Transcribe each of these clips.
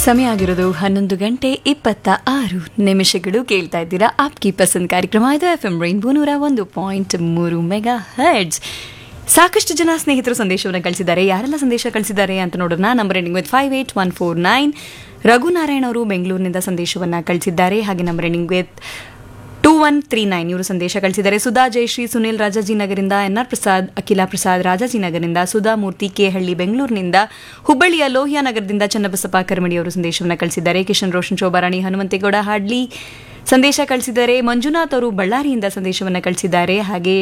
ಸಮಯ ಆಗಿರೋದು ಹನ್ನೊಂದು ಗಂಟೆ ಇಪ್ಪತ್ತ ಆರು ನಿಮಿಷಗಳು ಕೇಳ್ತಾ ಇದ್ದೀರಾ ಆಪ್ಕಿ ಪಸಂದ್ ಕಾರ್ಯಕ್ರಮ ಇದು ಎಫ್ ಎಂ ರೈನ್ಬೋ ನೂರ ಒಂದು ಪಾಯಿಂಟ್ ಮೂರು ಮೆಗಾ ಹರ್ಡ್ಸ್ ಸಾಕಷ್ಟು ಜನ ಸ್ನೇಹಿತರು ಸಂದೇಶವನ್ನು ಕಳಿಸಿದ್ದಾರೆ ಯಾರೆಲ್ಲ ಸಂದೇಶ ಕಳಿಸಿದ್ದಾರೆ ಅಂತ ನೋಡೋಣ number ending with five eight one four nine Raghunarayan ಅವರು ಬೆಂಗಳೂರಿನಿಂದ ಸಂದೇಶವನ್ನು ಕಳಿಸಿದ್ದಾರೆ ಹಾಗೆ number ending with two one three nine ಇವರು ಸಂದೇಶ ಕಳಿಸಿದ್ದಾರೆ ಸುಧಾ ಜಯಶ್ರೀ ಸುನಿಲ್ ರಾಜಾಜಿನಗರಿಂದ ಎನ್ ಆರ್ ಪ್ರಸಾದ್ ಅಖಿಲ ಪ್ರಸಾದ್ ರಾಜಾಜಿನಗರಿಂದ ಸುಧಾ ಮೂರ್ತಿ ಕೆಹಳ್ಳಿ ಬೆಂಗಳೂರಿನಿಂದ ಹುಬ್ಬಳ್ಳಿಯ ಲೋಹಿಯಾ ನಗರದಿಂದ ಚನ್ನಬಸಪ್ಪ ಕರ್ಮಡಿ ಅವರು ಸಂದೇಶವನ್ನು ಕಳಿಸಿದ್ದಾರೆ ಕಿಶನ್ ರೋಷನ್ ಶೋಭಾರಾಣಿ ಹನುಮಂತೇಗೌಡ ಹಾಡ್ಲಿ ಸಂದೇಶ ಕಳಿಸಿದ್ದಾರೆ ಮಂಜುನಾಥ್ ಅವರು ಬಳ್ಳಾರಿಯಿಂದ ಸಂದೇಶವನ್ನು ಕಳಿಸಿದ್ದಾರೆ ಹಾಗೆ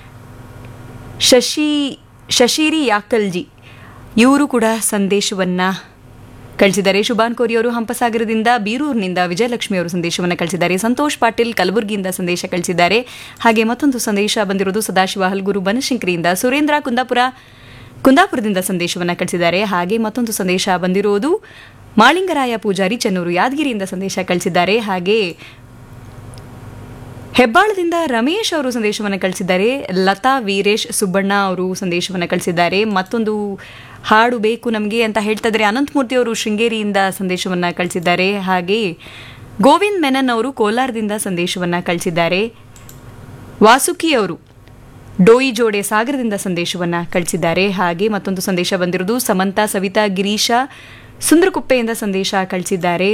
ಶಶಿ ಶಶಿರಿ ಯಾಕಲ್ಜಿ ಇವರು ಕೂಡ ಸಂದೇಶವನ್ನು ಕಳಿಸಿದ್ದಾರೆ ಶುಭಾನ್ ಕೋರಿ ಅವರು ಹಂಪಸಾಗರದಿಂದ ಬೀರೂರಿನಿಂದ ವಿಜಯಲಕ್ಷ್ಮಿ ಅವರು ಸಂದೇಶವನ್ನು ಕಳಿಸಿದ್ದಾರೆ ಸಂತೋಷ್ ಪಾಟೀಲ್ ಕಲಬುರಗಿಯಿಂದ ಸಂದೇಶ ಕಳಿಸಿದ್ದಾರೆ ಹಾಗೆ ಮತ್ತೊಂದು ಸಂದೇಶ ಬಂದಿರೋದು ಸದಾಶಿವ ಹಲ್ಗೂರು ಬನಶಂಕರಿಯಿಂದ ಸುರೇಂದ್ರ ಕುಂದಾಪುರ ಕುಂದಾಪುರದಿಂದ ಸಂದೇಶವನ್ನು ಕಳಿಸಿದ್ದಾರೆ ಹಾಗೆ ಮತ್ತೊಂದು ಸಂದೇಶ ಬಂದಿರೋದು ಮಾಳಿಂಗರಾಯ ಪೂಜಾರಿ ಚೆನ್ನೂರು ಯಾದಗಿರಿಯಿಂದ ಸಂದೇಶ ಕಳಿಸಿದ್ದಾರೆ ಹಾಗೆ ಹೆಬ್ಬಾಳದಿಂದ ರಮೇಶ್ ಅವರು ಸಂದೇಶವನ್ನು ಕಳಿಸಿದ್ದಾರೆ ಲತಾ ವೀರೇಶ್ ಸುಬ್ಬಣ್ಣ ಅವರು ಸಂದೇಶವನ್ನು ಕಳಿಸಿದ್ದಾರೆ ಮತ್ತೊಂದು ಹಾಡು ಬೇಕು ನಮಗೆ ಅಂತ ಹೇಳ್ತಾ ಇದ್ದಾರೆ ಅನಂತಮೂರ್ತಿ ಅವರು ಶೃಂಗೇರಿಯಿಂದ ಸಂದೇಶವನ್ನು ಕಳಿಸಿದ್ದಾರೆ ಹಾಗೆ ಗೋವಿಂದ್ ಮೆನನ್ ಅವರು ಕೋಲಾರದಿಂದ ಸಂದೇಶವನ್ನು ಕಳಿಸಿದ್ದಾರೆ ವಾಸುಕಿ ಅವರು ಡೋಯಿ ಜೋಡೆ ಸಾಗರದಿಂದ ಸಂದೇಶವನ್ನು ಕಳಿಸಿದ್ದಾರೆ ಹಾಗೆ ಮತ್ತೊಂದು ಸಂದೇಶ ಬಂದಿರೋದು ಸಮಂತ ಸವಿತಾ ಗಿರೀಶ ಸುಂದರಕುಪ್ಪೆಯಿಂದ ಸಂದೇಶ ಕಳಿಸಿದ್ದಾರೆ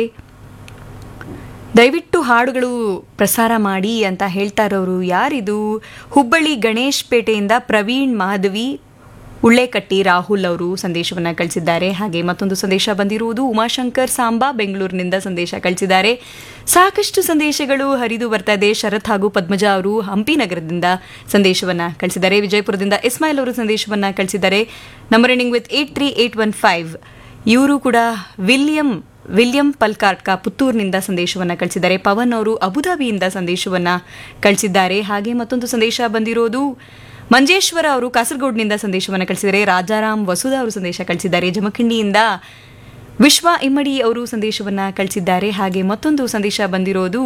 ದಯವಿಟ್ಟು ಹಾಡುಗಳು ಪ್ರಸಾರ ಮಾಡಿ ಅಂತ ಹೇಳ್ತಾ ಇರೋರು ಯಾರಿದು ಹುಬ್ಬಳ್ಳಿ ಗಣೇಶ್ ಪೇಟೆಯಿಂದ ಪ್ರವೀಣ್ ಮಾಧವಿ ಉಳ್ಳೆಕಟ್ಟಿ ರಾಹುಲ್ ಅವರು ಸಂದೇಶವನ್ನು ಕಳಿಸಿದ್ದಾರೆ ಹಾಗೆ ಮತ್ತೊಂದು ಸಂದೇಶ ಬಂದಿರುವುದು ಉಮಾಶಂಕರ್ ಸಾಂಬಾ ಬೆಂಗಳೂರಿನಿಂದ ಸಂದೇಶ ಕಳಿಸಿದ್ದಾರೆ ಸಾಕಷ್ಟು ಸಂದೇಶಗಳು ಹರಿದು ಬರ್ತಾ ಇದೆ ಶರತ್ ಹಾಗೂ ಪದ್ಮಜ ಅವರು ಹಂಪಿ ನಗರದಿಂದ ಸಂದೇಶವನ್ನು ಕಳಿಸಿದ್ದಾರೆ ವಿಜಯಪುರದಿಂದ ಇಸ್ಮಾಯಿಲ್ ಅವರು ಸಂದೇಶವನ್ನು ಕಳಿಸಿದ್ದಾರೆ number ending with eight three eight one five ಇವರು ಕೂಡ ವಿಲಿಯಂ ವಿಲಿಯಂ ಪಲ್ಕಾರ್ಟ್ಕ ಪುತ್ತೂರಿನಿಂದ ಸಂದೇಶವನ್ನು ಕಳಿಸಿದ್ದಾರೆ ಪವನ್ ಅವರು ಅಬುಧಾಬಿಯಿಂದ ಸಂದೇಶವನ್ನು ಕಳಿಸಿದ್ದಾರೆ ಹಾಗೆ ಮತ್ತೊಂದು ಸಂದೇಶ ಬಂದಿರೋದು ಮಂಜೇಶ್ವರ ಅವರು ಕಾಸರಗೋಡ್ನಿಂದ ಸಂದೇಶವನ್ನು ಕಳಿಸಿದ್ದಾರೆ ರಾಜಾರಾಮ್ ವಸುಧಾ ಅವರು ಸಂದೇಶ ಕಳಿಸಿದ್ದಾರೆ ಜಮಖಂಡಿಯಿಂದ ವಿಶ್ವ ಇಮ್ಮಡಿ ಅವರು ಸಂದೇಶವನ್ನು ಕಳಿಸಿದ್ದಾರೆ ಹಾಗೆ ಮತ್ತೊಂದು ಸಂದೇಶ ಬಂದಿರೋದು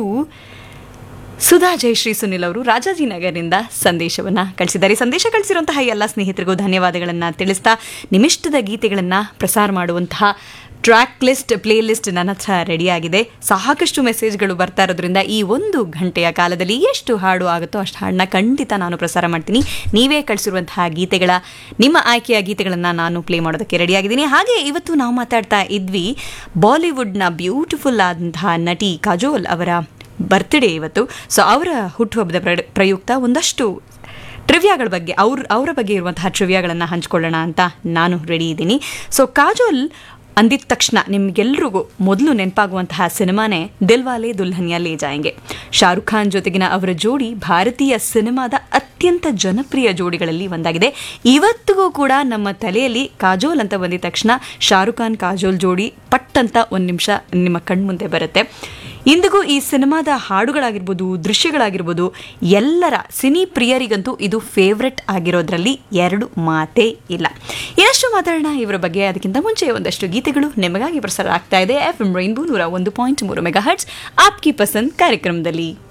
ಸುಧಾ ಜಯಶ್ರೀ ಸುನಿಲ್ ಅವರು ರಾಜಾಜಿನಗರದಿಂದ ಸಂದೇಶವನ್ನು ಕಳಿಸಿದ್ದಾರೆ ಸಂದೇಶ ಕಳಿಸಿರುವಂತಹ ಎಲ್ಲ ಸ್ನೇಹಿತರಿಗೂ ಧನ್ಯವಾದಗಳನ್ನು ತಿಳಿಸ್ತಾ ನಿಮಿಷ್ಟದ ಗೀತೆಗಳನ್ನು ಪ್ರಸಾರ ಮಾಡುವಂತಹ ಟ್ರ್ಯಾಕ್ ಲಿಸ್ಟ್ ಪ್ಲೇ ಲಿಸ್ಟ್ ನನ್ನ ಹತ್ರ ರೆಡಿಯಾಗಿದೆ ಸಾಕಷ್ಟು ಮೆಸೇಜ್ಗಳು ಬರ್ತಾ ಇರೋದ್ರಿಂದ ಈ ಒಂದು ಗಂಟೆಯ ಕಾಲದಲ್ಲಿ ಎಷ್ಟು ಹಾಡು ಆಗುತ್ತೋ ಅಷ್ಟು ಹಾಡನ್ನ ಖಂಡಿತ ನಾನು ಪ್ರಸಾರ ಮಾಡ್ತೀನಿ ನೀವೇ ಕಳಿಸಿರುವಂತಹ ಗೀತೆಗಳ ನಿಮ್ಮ ಆಯ್ಕೆಯ ಗೀತೆಗಳನ್ನು ನಾನು ಪ್ಲೇ ಮಾಡೋದಕ್ಕೆ ರೆಡಿಯಾಗಿದ್ದೀನಿ ಹಾಗೆ ಇವತ್ತು ನಾವು ಮಾತಾಡ್ತಾ ಇದ್ವಿ ಬಾಲಿವುಡ್ನ ಬ್ಯೂಟಿಫುಲ್ ಆದಂತಹ ನಟಿ ಕಾಜೋಲ್ ಅವರ ಬರ್ತ್ಡೇ ಇವತ್ತು ಸೊ ಅವರ ಹುಟ್ಟುಹಬ್ಬದ ಪ್ರ- ಪ್ರಯುಕ್ತ ಒಂದಷ್ಟು ಟ್ರಿವ್ಯಾಗಳ ಬಗ್ಗೆ ಅವ್ರ ಅವರ ಬಗ್ಗೆ ಇರುವಂತಹ ಟ್ರಿವ್ಯಾಗಳನ್ನು ಹಂಚ್ಕೊಳ್ಳೋಣ ಅಂತ ನಾನು ರೆಡಿ ಇದ್ದೀನಿ ಸೊ ಕಾಜೋಲ್ ಅಂದಿದ ತಕ್ಷಣ ನಿಮ್ಗೆಲ್ರಿಗೂ ಮೊದಲು ನೆನಪಾಗುವಂತಹ ಸಿನಿಮಾನೇ ದಿಲ್ವಾಲೆ ದುಲ್ಹನಿಯಾ ಲೇ ಜಾಯಂಗೆ ಶಾರುಖ್ ಖಾನ್ ಜೊತೆಗಿನ ಅವರ ಜೋಡಿ ಭಾರತೀಯ ಸಿನಿಮಾದ ಅತ್ಯಂತ ಜನಪ್ರಿಯ ಜೋಡಿಗಳಲ್ಲಿ ಒಂದಾಗಿದೆ ಇವತ್ತಿಗೂ ಕೂಡ ನಮ್ಮ ತಲೆಯಲ್ಲಿ ಕಾಜೋಲ್ ಅಂತ ಬಂದಿದ ತಕ್ಷಣ ಶಾರುಖ್ ಖಾನ್ ಕಾಜೋಲ್ ಜೋಡಿ ಪಟ್ ಅಂತ ಒಂದು ನಿಮಿಷ ನಿಮ್ಮ ಕಣ್ಮುಂದೆ ಬರುತ್ತೆ ಇಂದಿಗೂ ಈ ಸಿನಿಮಾದ ಹಾಡುಗಳಾಗಿರ್ಬೋದು ದೃಶ್ಯಗಳಾಗಿರ್ಬೋದು ಎಲ್ಲರ ಸಿನಿ ಪ್ರಿಯರಿಗಂತೂ ಇದು ಫೇವ್ರೆಟ್ ಆಗಿರೋದ್ರಲ್ಲಿ ಎರಡು ಮಾತೇ ಇಲ್ಲ ಇನ್ನಷ್ಟು ಮಾತಾಡೋಣ ಇವರ ಬಗ್ಗೆ ಅದಕ್ಕಿಂತ ಮುಂಚೆ ಒಂದಷ್ಟು ಗೀತೆಗಳು ನಿಮಗಾಗಿ ಪ್ರಸಾರ ಆಗ್ತಾ ಇದೆ ಎಫ್ ಎಂ ರೈನ್ಬೋ ನೂರ ಒಂದು ಪಾಯಿಂಟ್ ಮೂರು ಮೆಗಾ ಹರ್ಟ್ಸ್ ಆಪ್ಕಿ ಪಸಂದ್ ಕಾರ್ಯಕ್ರಮದಲ್ಲಿ